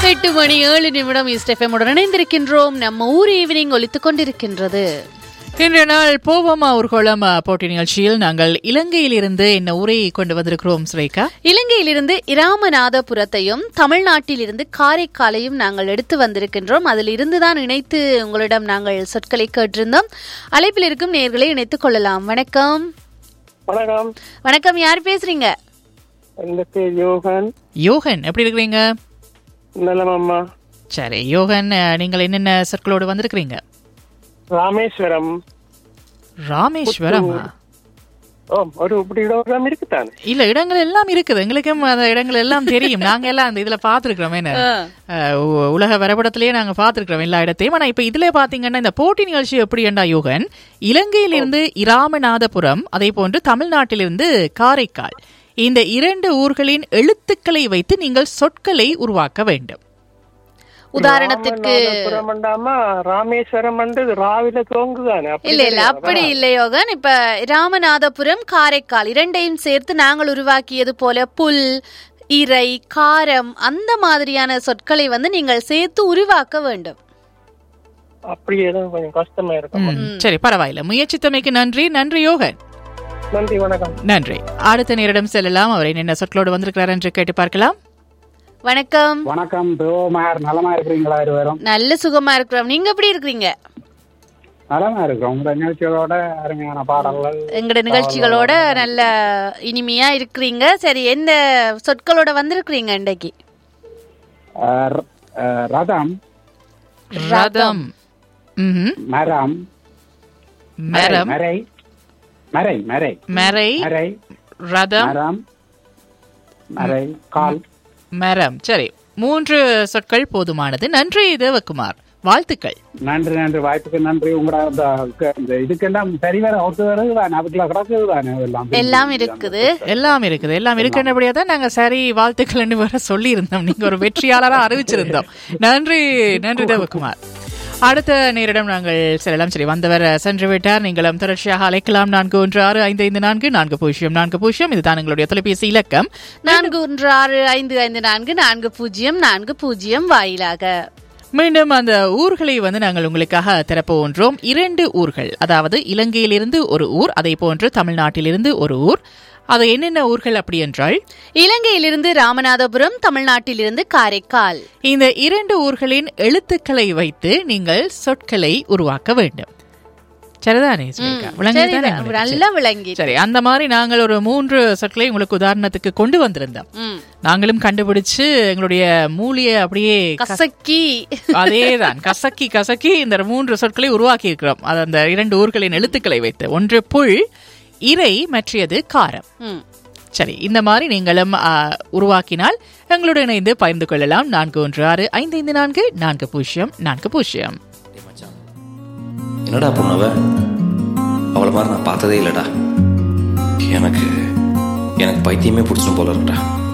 எட்டு மணி ஏழு நிமிடம் இஸ்டெஃபம் உடன் இணைந்திருக்கின்றோம் நம்ம ஊர் ஈவினிங் ஒலித்துக் கொண்டிருக்கின்றது இன்றைய நாள் போவோமா ஊர்கோளம் அஹ், போட்டி நிகழ்ச்சியில் நாங்கள் இலங்கையிலிருந்து என்ன உரை கொண்டு வந்திருக்கிறோம் சுரேகா இலங்கையிலிருந்து இராமநாதபுரத்தையும் தமிழ்நாட்டிலிருந்து காரைக்காலையும் நாங்கள் எடுத்து வந்திருக்கின்றோம் அதில் இருந்துதான் இணைத்து உங்களிடம் நாங்கள் சொற்களை கேட்டிருந்தோம் அழைப்பில் இருக்கும் நேர்களை இணைத்துக் கொள்ளலாம் வணக்கம் வணக்கம் வணக்கம் யார் பேசுறீங்க எந்த பேர் யோகன் யோகன் எப்படி இருக்கிறீங்க நலமம்மா சரி யோகன் அஹ், நீங்கள் என்னென்ன சொற்களோடு வந்திருக்கிறீங்க ராமேஸ்வரம் ராமேஸ்வரம் ஓ ஒரு இப்படி இடம் இருக்குத்தானே இல்ல இடங்கள் எல்லாம் இருக்குது எங்களுக்கும் அந்த இடங்கள் எல்லாம் தெரியும் நாங்க எல்லாம் அந்த இதுல பாத்துருக்கிறோம் என்ன அஹ், உ- உலக வரைபடத்திலேயே நாங்க பாத்துருக்கிறோம் எல்லா இடத்தையும் ஆனா இப்ப இதுல பாத்தீங்கன்னா இந்த போட்டி நிகழ்ச்சி எப்படி என்றா யோகன் இலங்கையிலிருந்து இராமநாதபுரம் அதே போன்று தமிழ்நாட்டிலிருந்து காரைக்கால் இந்த இரண்டு ஊர்களின் எழுத்துக்களை வைத்து நீங்கள் சொற்களை உருவாக்க வேண்டும் உதாரணத்துக்கு ராமநாதபுரம் வேண்டாமா ராமேஸ்வரம் வந்து ராவில தோங்குதானே அப்படி இல்ல இல்ல கிடையாது. அப்படி இல்லை யோகன் இப்ப ராமநாதபுரம் காரைக்கால் இரண்டையும் சேர்த்து நாங்கள் உருவாக்கியது போல புல் இறை காரம் அந்த மாதிரியான சொற்களை வந்து நீங்கள் சேர்த்து உருவாக்க வேண்டும் அப்படி ஏதோ கொஞ்சம் கஷ்டமா இருக்கும் ம், சரி பரவாயில்ல முயற்சித்தமைக்கு நன்றி நன்றி யோகன் நன்றி வணக்கம் நன்றி அடுத்த நேரிடம் செல்லலாம் அவர் என்னென்ன சொற்களோடு வந்திருக்கிறார் என்று கேட்டு பார்க்கலாம் வணக்கம் வணக்கம் தேவமார் நலமா இருக்கிறீங்களா இருவரும் நல்ல சுகமா இருக்கிறோம் நீங்க எப்படி இருக்கிறீங்க நலமா இருக்கிறோம் உங்க நிகழ்ச்சிகளோட அருமையான பாடல்கள் எங்கட நிகழ்ச்சிகளோட நல்ல இனிமையா இருக்கிறீங்க சரி எந்த சொற்களோட வந்திருக்கிறீங்க இன்றைக்கு அஹ், ர- அஹ், ரதம் ரதம் ம்ஹும். மரம் மரம் மரை மரை மரை மரை மரை ரதம் மரம் மரை கால் மரம் சரி மூன்று சொற்கள் போதுமானது நன்றி தேவகுமார் வாழ்த்துக்கள் நன்றி நன்றி வாய்ப்புக்கு நன்றி உங்களோட அந்த க- இந்த இதுக்கெல்லாம் சரிவர ஒத்து வருது தானே அதுக்குள்ள கிடக்குது தானே எல்லாம் எல்லாம் இருக்குது எல்லாம் இருக்குது எல்லாம் இருக்குன்றபடியா தான் நாங்க சரி வாழ்த்துக்கள் வர சொல்லி இருந்தோம் நீங்க ஒரு வெற்றியாளரா அறிவிச்சிருந்தோம் நன்றி நன்றி தேவகுமார் அடுத்த நேரிடம் நாங்கள் செல்லலாம் சரி வந்தவர் சென்று விட்டார் நீங்களும் தொடர்ச்சியாக அழைக்கலாம் நான்கு ஒன்று ஆறு ஐந்து ஐந்து நான்கு நான்கு பூஜ்ஜியம் நான்கு பூஜ்ஜியம் இதுதான் எங்களுடைய தொலைபேசி இலக்கம் நான்கு ஒன்று ஆறு ஐந்து ஐந்து நான்கு நான்கு பூஜ்ஜியம் நான்கு பூஜ்ஜியம் வாயிலாக மீண்டும் அந்த ஊர்களை வந்து நாங்கள் உங்களுக்காக திறப்போன்றோம் இரண்டு ஊர்கள் அதாவது இலங்கையிலிருந்து ஒரு ஊர் அதே போன்று தமிழ்நாட்டிலிருந்து ஒரு ஊர் அது என்னென்ன ஊர்கள் அப்படி என்றால் இலங்கையிலிருந்து ராமநாதபுரம் தமிழ்நாட்டிலிருந்து காரைக்கால் இந்த இரண்டு ஊர்களின் எழுத்துக்களை வைத்து நீங்கள் சொற்களை உருவாக்க வேண்டும் சரிதானே சுரேகா? விளங்குதுதானே சரிதான். உங்களுக்கு? நல்லா விளங்கி சரி அந்த மாதிரி நாங்கள் ஒரு மூன்று சொற்களை உங்களுக்கு உதாரணத்துக்கு கொண்டு வந்திருந்தோம் ம். நாங்களும் கண்டுபிடிச்சு எங்களுடைய மூலியை அப்படியே க- கசக்கி அதேதான் கசக்கி கசக்கி இந்த மூன்று சொற்களை உருவாக்கி இருக்கிறோம் அது அந்த இரண்டு ஊர்களின் எழுத்துக்களை வைத்து ஒன்று புல் இறை மற்றியது காரம் ம். சரி இந்த மாதிரி நீங்களும் ஆ, உருவாக்கினால் எங்களுடன் இணைந்து பகிர்ந்து கொள்ளலாம் நான்கு ஒன்று ஆறு ஐந்து ஐந்து நான்கு நான்கு பூஜ்ஜியம் நான்கு பூஜ்ஜியம் டேய் மச்சான் என்னடா பொண்ணவ அவளை மாதிரி நான் பார்த்ததே இல்லடா எனக்கு எனக்கு பைத்தியமே பிடிச்சிடும் போல இருக்குடா